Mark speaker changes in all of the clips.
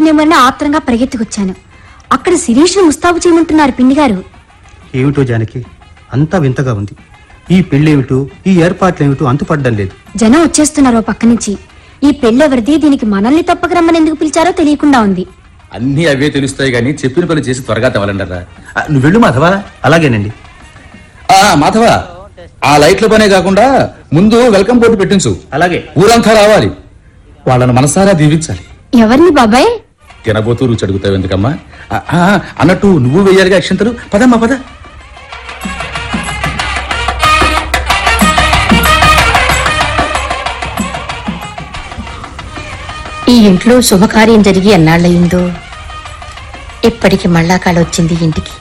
Speaker 1: ఉంటుందేమోనని ఆత్రంగా పరిగెత్తుకొచ్చాను అక్కడ శిరీష్ను ముస్తాబు చేయమంటున్నారు పిండి గారు
Speaker 2: ఏమిటో జానకి అంతా వింతగా ఉంది ఈ పెళ్ళేమిటో ఈ ఏర్పాట్లేమిటో అంతుపడ్డం లేదు
Speaker 1: జనం వచ్చేస్తున్నారు ఓ పక్క నుంచి ఈ పెళ్ళెవరిది దీనికి మనల్ని తప్పక రమ్మని ఎందుకు పిలిచారో తెలియకుండా ఉంది
Speaker 3: అన్నీ అవే తెలుస్తాయి కానీ చెప్పిన పని చేసి త్వరగా తెవాలంటారా నువ్వు వెళ్ళు మాధవా
Speaker 2: అలాగేనండి
Speaker 3: ఆ, మాధవ ఆ లైట్ల పనే కాకుండా ముందు వెల్కమ్ బోర్డు పెట్టించు
Speaker 2: అలాగే
Speaker 3: ఊరంతా రావాలి వాళ్ళని మనసారా దీవించాలి
Speaker 1: ఎవరిని బాబాయ్
Speaker 3: తినబోతూ రుచి అడుగుతావు ఎందుకమ్మా ఆ, ఆ, అన్నట్టు నువ్వు వెయ్యాలిగా అక్షంతలు పదమ్మా పద
Speaker 4: ఈ ఇంట్లో శుభకార్యం జరిగి ఎన్నాళ్ళయిందో ఇప్పటికి మళ్ళా కాడ వచ్చింది ఇంటికి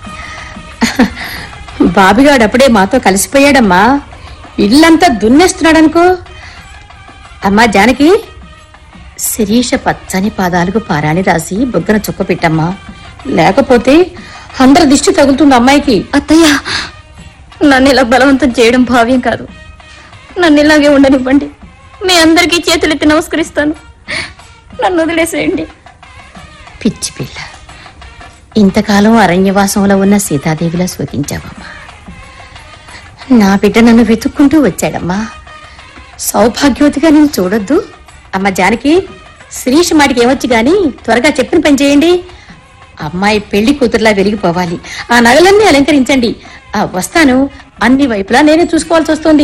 Speaker 4: బాబిగాడు అప్పుడే మాతో కలిసిపోయాడమ్మా ఇల్లంతా దున్నేస్తున్నాడనుకో అమ్మా జానకి శిరీష పచ్చని పాదాలకు పారాణి రాసి బుగ్గన చుక్క పెట్టమ్మా లేకపోతే అందరి దిష్టి తగులుతుంది అమ్మాయికి
Speaker 5: అత్తయ్య నన్ను ఇలా బలవంతం చేయడం భావ్యం కాదు నన్ను ఇలాగే ఉండనివ్వండి మీ అందరికీ చేతులెత్తి నమస్కరిస్తాను నన్ను వదిలేసేయండి
Speaker 4: పిచ్చి పిల్ల ఇంతకాలం అరణ్యవాసంలో ఉన్న సీతాదేవిలా శోకించావమ్మా నా బిడ్డ నన్ను వెతుక్కుంటూ వచ్చాడమ్మా సౌభాగ్యవతిగా నేను చూడొద్దు అమ్మ జానకి శిరీష్ మాటికి ఏమొచ్చు గాని త్వరగా చెప్పిన పని చేయండి అమ్మాయి పెళ్లి కూతురులా వెలిగిపోవాలి ఆ నగలన్నీ అలంకరించండి ఆ వస్తాను అన్ని వైపులా నేనే చూసుకోవాల్సి వస్తుంది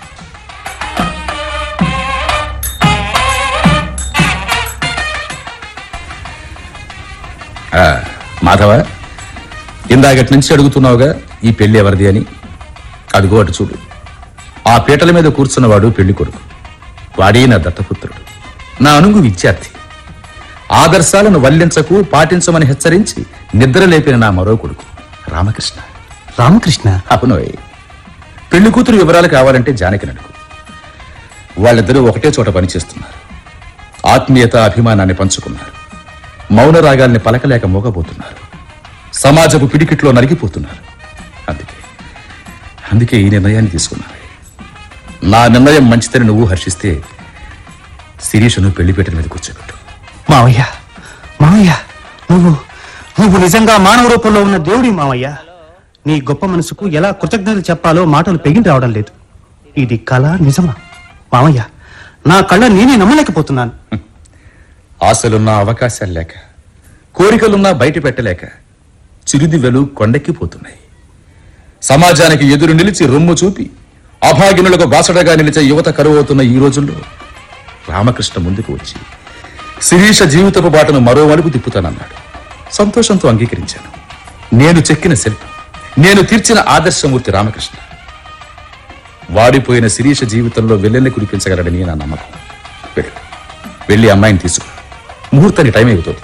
Speaker 3: ఆ, మాధవ ఇందాకటి నుంచి అడుగుతున్నావుగా ఈ పెళ్లి ఎవరిది అని అడుగు అటు చూడు ఆ పీటల మీద కూర్చున్నవాడు పెళ్లి కొడుకు వాడే నా దత్తపుత్రుడు నా అనుగు విద్యార్థి ఆదర్శాలను వల్లించకు పాటించమని హెచ్చరించి నిద్ర లేపిన నా మరో కొడుకు రామకృష్ణ
Speaker 2: రామకృష్ణ
Speaker 3: అవునోయ్ పెళ్లి కూతురు వివరాలు కావాలంటే జానకిని అడుగు వాళ్ళిద్దరూ ఒకటే చోట పనిచేస్తున్నారు ఆత్మీయత అభిమానాన్ని పంచుకున్నారు మౌన రాగాల్ని పలకలేక మోగబోతున్నారు సమాజపు పిడికిట్లో నరిగిపోతున్నారు అందుకే అందుకే ఈ నిర్ణయాన్ని తీసుకున్నాను నా నిర్ణయం మంచిదని నువ్వు హర్షిస్తే శిరీషను పెళ్లిపేటల మీద కూర్చోబెట్టు
Speaker 2: మావయ్య మావయ్య నువ్వు నువ్వు నిజంగా మానవ రూపంలో ఉన్న దేవుడి మావయ్య నీ గొప్ప మనసుకు ఎలా కృతజ్ఞతలు చెప్పాలో మాటలు పెగిన రావడం లేదు ఇది కళ నిజమా మావయ్య నా కళ్ళ నేనే నమ్మలేకపోతున్నాను
Speaker 3: ఆశలున్నా అవకాశాలు లేక కోరికలున్నా బయట పెట్టలేక చిరుదివ్వెలు కొండెక్కిపోతున్నాయి సమాజానికి ఎదురు నిలిచి రొమ్ము చూపి అభాగినులకు బాసడగా నిలిచే యువత కరువవుతున్న ఈ రోజుల్లో రామకృష్ణ ముందుకు వచ్చి శిరీష జీవితపు బాటను మరో మలుపు తిప్పుతానన్నాడు సంతోషంతో అంగీకరించాను నేను చెక్కిన శిల్పం నేను తీర్చిన ఆదర్శమూర్తి రామకృష్ణ వాడిపోయిన శిరీష జీవితంలో వెల్లెల్ని కురిపించగలడని నా నమ్మకం వెళ్ళు వెళ్ళి అమ్మాయిని తీసుకో ముహూర్తానికి టైం అవుతుంది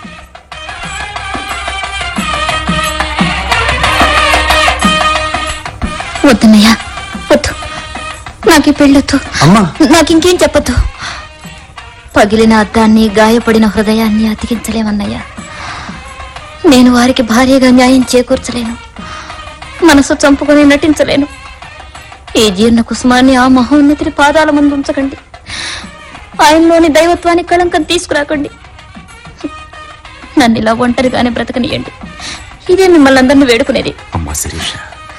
Speaker 5: వద్దన్నయ్య వద్దు నాకు ఈ పెళ్ళొద్దు
Speaker 2: అమ్మా
Speaker 5: నాకు ఇంకేం చెప్పొద్దు పగిలిన అద్దాన్ని గాయపడిన హృదయాన్ని అతికించలేమన్నయ్యా నేను వారికి భార్యగా న్యాయం చేకూర్చలేను మనసు చంపుకొని నటించలేను ఈ జీర్ణ కుసుమాన్ని ఆ మహోన్నతిని పాదాల ముందు ఉంచకండి ఆయనలోని దైవత్వానికి కళంకం తీసుకురాకండి నన్ను ఇలా ఒంటరిగానే బ్రతకనియండి ఇదే మిమ్మల్ని అందరినీ వేడుకునేది
Speaker 3: అమ్మా శిరీష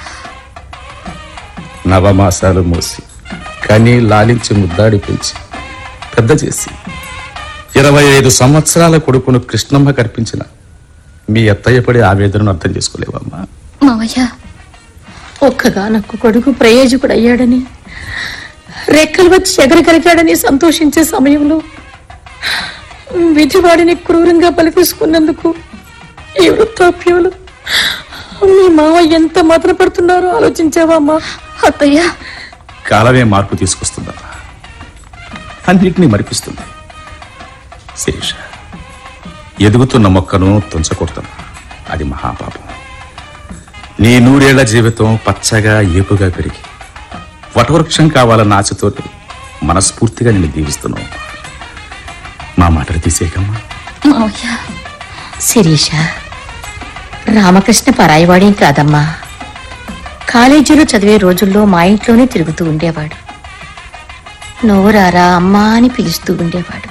Speaker 3: నవమాసాలు మోసి కని లాలించి ముద్దాడి పెంచి పెద్ద చేసి ఇరవై ఐదు సంవత్సరాల కొడుకును కృష్ణమ్మ కర్పించిన మీ అత్తయ్య పడే ఆవేదనను అర్థం చేసుకోలేవమ్మా
Speaker 5: మావయ్య
Speaker 4: ఒక్కగానొక్క కొడుకు ప్రయోజకుడు అయ్యాడని రెక్కలు వచ్చి ఎగరగలిగాడని సంతోషించే సమయంలో విధివాడిని క్రూరంగా బలితీసుకున్నందుకు ఈ వృత్తాప్యంలో మీ మావ ఎంత మదన పడుతున్నారో ఆలోచించావా అమ్మా
Speaker 5: అత్తయ్య
Speaker 3: కాలమే మార్పు తీసుకొస్తుందమ్మా అన్నిటినీ మరిపిస్తుంది శిరీష ఎదుగుతున్న మొక్కను తుంచకూడదమ్మా అది మహాపాపం నీ నూరేళ్ల జీవితం పచ్చగా ఏపుగా పెరిగి వటవృక్షం కావాలన్న ఆశతోటి మనస్ఫూర్తిగా నిన్ను దీవిస్తున్నావు మా మాటలు తీసేయకమ్మా
Speaker 5: మావయ్య
Speaker 4: శిరీష రామకృష్ణ పరాయివాడేం కాదమ్మా కాలేజీలో చదివే రోజుల్లో మా ఇంట్లోనే తిరుగుతూ ఉండేవాడు నోరారా అమ్మా అని పిలుస్తూ ఉండేవాడు